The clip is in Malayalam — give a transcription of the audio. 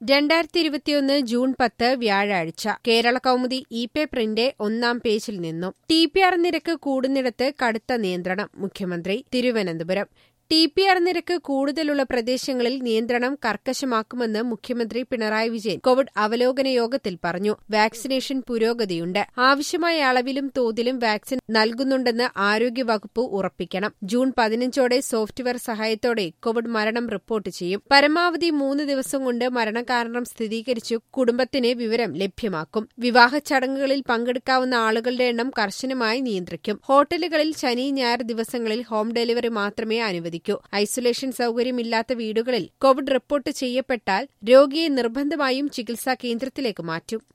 രണ്ടായിരത്തി ഇരുപത്തിയൊന്ന് ജൂൺ പത്ത് വ്യാഴാഴ്ച കേരള കൗമുദി ഇ പേപ്പറിന്റെ ഒന്നാം പേജിൽ നിന്നും ടി പി ആർ നിരക്ക് കൂടുന്നിടത്ത് കടുത്ത നിയന്ത്രണം മുഖ്യമന്ത്രി തിരുവനന്തപുരം ടി പി ആർ നിരക്ക് കൂടുതലുള്ള പ്രദേശങ്ങളിൽ നിയന്ത്രണം കർക്കശമാക്കുമെന്ന് മുഖ്യമന്ത്രി പിണറായി വിജയൻ കോവിഡ് അവലോകന യോഗത്തിൽ പറഞ്ഞു വാക്സിനേഷൻ പുരോഗതിയുണ്ട് ആവശ്യമായ അളവിലും തോതിലും വാക്സിൻ നൽകുന്നുണ്ടെന്ന് ആരോഗ്യവകുപ്പ് ഉറപ്പിക്കണം ജൂൺ പതിനഞ്ചോടെ സോഫ്റ്റ്വെയർ സഹായത്തോടെ കോവിഡ് മരണം റിപ്പോർട്ട് ചെയ്യും പരമാവധി മൂന്ന് ദിവസം കൊണ്ട് മരണകാരണം സ്ഥിരീകരിച്ചു കുടുംബത്തിന് വിവരം ലഭ്യമാക്കും വിവാഹ ചടങ്ങുകളിൽ പങ്കെടുക്കാവുന്ന ആളുകളുടെ എണ്ണം കർശനമായി നിയന്ത്രിക്കും ഹോട്ടലുകളിൽ ശനി ഞായർ ദിവസങ്ങളിൽ ഹോം ഡെലിവറി മാത്രമേ അനുവദിക്കൂ ഐസൊലേഷൻ സൌകര്യമില്ലാത്ത വീടുകളിൽ കോവിഡ് റിപ്പോർട്ട് ചെയ്യപ്പെട്ടാൽ രോഗിയെ നിർബന്ധമായും ചികിത്സാ കേന്ദ്രത്തിലേക്ക് മാറ്റും